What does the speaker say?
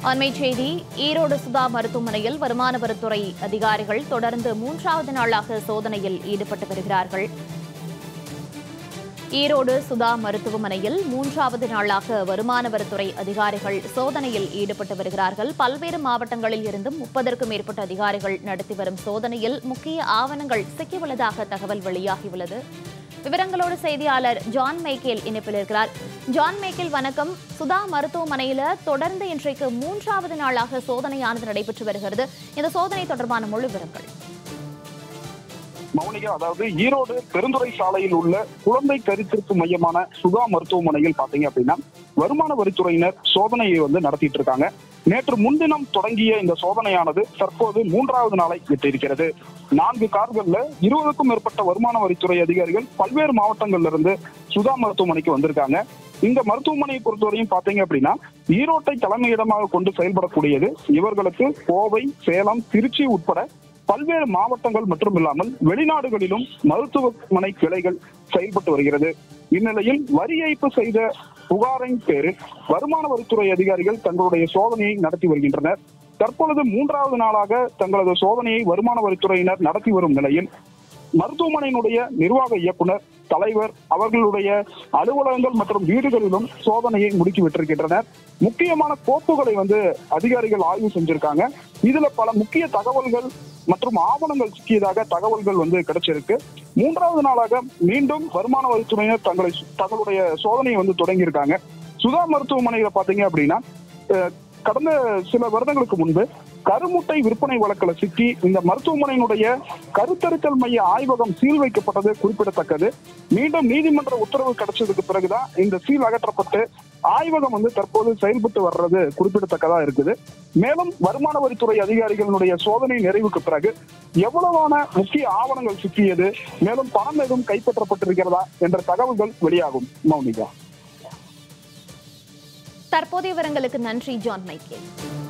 அண்மை செய்தி ஈரோடு சுதா மருத்துவமனையில் வருமான வரித்துறை அதிகாரிகள் தொடர்ந்து மூன்றாவது நாளாக சோதனையில் ஈடுபட்டு வருகிறார்கள் ஈரோடு சுதா மருத்துவமனையில் மூன்றாவது நாளாக வருமான வரித்துறை அதிகாரிகள் சோதனையில் ஈடுபட்டு வருகிறார்கள் பல்வேறு மாவட்டங்களில் இருந்தும் முப்பதற்கும் மேற்பட்ட அதிகாரிகள் நடத்தி வரும் சோதனையில் முக்கிய ஆவணங்கள் சிக்கியுள்ளதாக தகவல் வெளியாகியுள்ளது விவரங்களோடு செய்தியாளர் ஜான் மைக்கேல் இணைப்பில் இருக்கிறார் ஜான் மைக்கேல் வணக்கம் சுதா மருத்துவமனையில தொடர்ந்து இன்றைக்கு மூன்றாவது நாளாக சோதனையானது நடைபெற்று வருகிறது இந்த சோதனை தொடர்பான முழு விவரங்கள் மௌனிகா அதாவது ஈரோடு பெருந்துறை சாலையில் உள்ள குழந்தை கருத்திற்கு மையமான சுகா மருத்துவமனையில் பாத்தீங்க அப்படின்னா வருமான வரித்துறையினர் சோதனையை வந்து நடத்திட்டு இருக்காங்க நேற்று முன்தினம் தொடங்கிய இந்த சோதனையானது தற்போது மூன்றாவது நாளை விட்டிருக்கிறது நான்கு கார்கள்ல இருபதுக்கும் மேற்பட்ட வருமான வரித்துறை அதிகாரிகள் பல்வேறு மாவட்டங்கள்ல இருந்து சுதா மருத்துவமனைக்கு வந்திருக்காங்க இந்த மருத்துவமனையை பொறுத்தவரையும் பாத்தீங்க அப்படின்னா ஈரோட்டை தலைமையிடமாக கொண்டு செயல்படக்கூடியது இவர்களுக்கு கோவை சேலம் திருச்சி உட்பட பல்வேறு மாவட்டங்கள் மட்டும் இல்லாமல் வெளிநாடுகளிலும் மருத்துவமனை கிளைகள் செயல்பட்டு வருகிறது இந்நிலையில் வரி ஏய்ப்பு செய்த புகாரின் பேரில் வருமான வரித்துறை அதிகாரிகள் தங்களுடைய சோதனையை நடத்தி வருகின்றனர் தற்பொழுது மூன்றாவது நாளாக தங்களது சோதனையை வருமான வரித்துறையினர் நடத்தி வரும் நிலையில் மருத்துவமனையினுடைய நிர்வாக இயக்குனர் தலைவர் அவர்களுடைய அலுவலகங்கள் மற்றும் வீடுகளிலும் சோதனையை முடுக்கி விட்டிருக்கின்றனர் முக்கியமான கோப்புகளை வந்து அதிகாரிகள் ஆய்வு செஞ்சிருக்காங்க இதுல பல முக்கிய தகவல்கள் மற்றும் ஆவணங்கள் சிக்கியதாக தகவல்கள் வந்து கிடைச்சிருக்கு மூன்றாவது நாளாக மீண்டும் வருமான வரித்துறையினர் தங்களை தங்களுடைய சோதனையை வந்து தொடங்கியிருக்காங்க சுதா மருத்துவமனையில பாத்தீங்க அப்படின்னா அஹ், கடந்த சில வருடங்களுக்கு முன்பு கருமுட்டை விற்பனை வழக்குல சிக்கி இந்த மருத்துவமனையினுடைய கருத்தரித்தல் மைய ஆய்வகம் சீல் வைக்கப்பட்டது குறிப்பிடத்தக்கது மீண்டும் நீதிமன்ற உத்தரவு கிடைச்சதுக்கு பிறகுதான் இந்த சீல் அகற்றப்பட்டு ஆய்வகம் வந்து தற்போது செயல்பட்டு வர்றது குறிப்பிடத்தக்கதா இருக்குது மேலும் வருமான வரித்துறை அதிகாரிகளுடைய சோதனை நிறைவுக்கு பிறகு எவ்வளவான முக்கிய ஆவணங்கள் சிக்கியது மேலும் பணம் எதுவும் கைப்பற்றப்பட்டிருக்கிறதா என்ற தகவல்கள் வெளியாகும் மௌனிகா தற்போதைய விவரங்களுக்கு நன்றி ஜான் மைக்கேல்